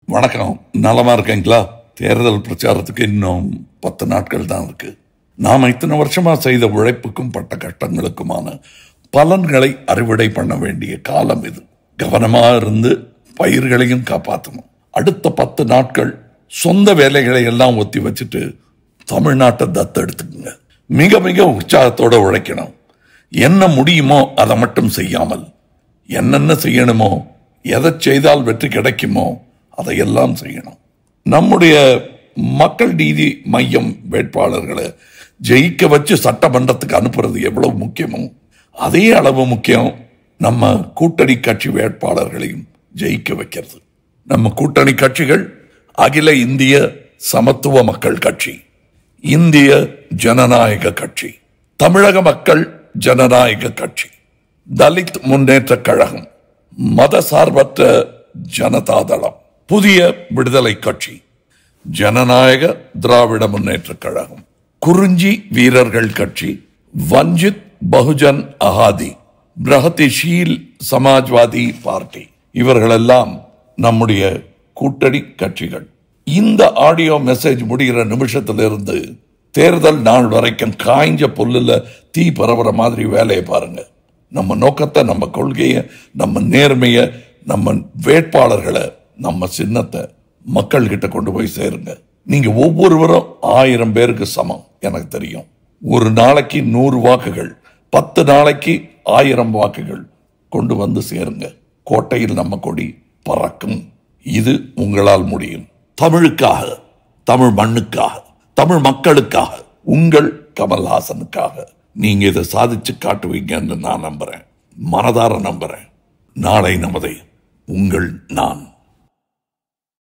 வணக்கம் நலமா இருக்கீங்களா தேர்தல் பிரச்சாரத்துக்கு இன்னும் பத்து நாட்கள் தான் இருக்கு நாம் இத்தனை வருஷமா செய்த உழைப்புக்கும் பட்ட கஷ்டங்களுக்குமான பலன்களை அறுவடை பண்ண வேண்டிய காலம் இது கவனமா இருந்து பயிர்களையும் காப்பாற்றணும் அடுத்த பத்து நாட்கள் சொந்த வேலைகளை எல்லாம் ஒத்தி வச்சுட்டு தமிழ்நாட்டை தத்தெடுத்துக்குங்க மிக மிக உற்சாகத்தோட உழைக்கணும் என்ன முடியுமோ அதை மட்டும் செய்யாமல் என்னென்ன செய்யணுமோ எதை செய்தால் வெற்றி கிடைக்குமோ அதையெல்லாம் செய்யணும் நம்முடைய மக்கள் நீதி மையம் வேட்பாளர்களை ஜெயிக்க வச்சு சட்டமன்றத்துக்கு அனுப்புறது எவ்வளவு முக்கியமோ அதே அளவு முக்கியம் நம்ம கூட்டணி கட்சி வேட்பாளர்களையும் ஜெயிக்க வைக்கிறது நம்ம கூட்டணி கட்சிகள் அகில இந்திய சமத்துவ மக்கள் கட்சி இந்திய ஜனநாயக கட்சி தமிழக மக்கள் ஜனநாயக கட்சி தலித் முன்னேற்ற கழகம் மத சார்பற்ற ஜனதாதளம் புதிய விடுதலை கட்சி ஜனநாயக திராவிட முன்னேற்ற கழகம் குறிஞ்சி வீரர்கள் கட்சி வஞ்சித் பகுஜன் அகாதி பிரகதிஷீல் சமாஜ்வாதி பார்ட்டி இவர்களெல்லாம் நம்முடைய கூட்டணி கட்சிகள் இந்த ஆடியோ மெசேஜ் முடிகிற நிமிஷத்திலிருந்து தேர்தல் நாள் வரைக்கும் காய்ஞ்ச புல்லுல தீ பரவுற மாதிரி வேலையை பாருங்க நம்ம நோக்கத்தை நம்ம கொள்கையை நம்ம நேர்மையை நம்ம வேட்பாளர்களை நம்ம சின்னத்தை மக்கள் கிட்ட கொண்டு போய் சேருங்க நீங்க ஒவ்வொருவரும் ஆயிரம் பேருக்கு சமம் எனக்கு தெரியும் ஒரு நாளைக்கு நூறு வாக்குகள் பத்து நாளைக்கு ஆயிரம் வாக்குகள் கொண்டு வந்து சேருங்க கோட்டையில் நம்ம கொடி பறக்கும் இது உங்களால் முடியும் தமிழுக்காக தமிழ் மண்ணுக்காக தமிழ் மக்களுக்காக உங்கள் கமல்ஹாசனுக்காக நீங்க இதை சாதிச்சு காட்டுவீங்கன்னு நான் நம்புறேன் மனதார நம்புறேன் நாளை நமதை உங்கள் நான்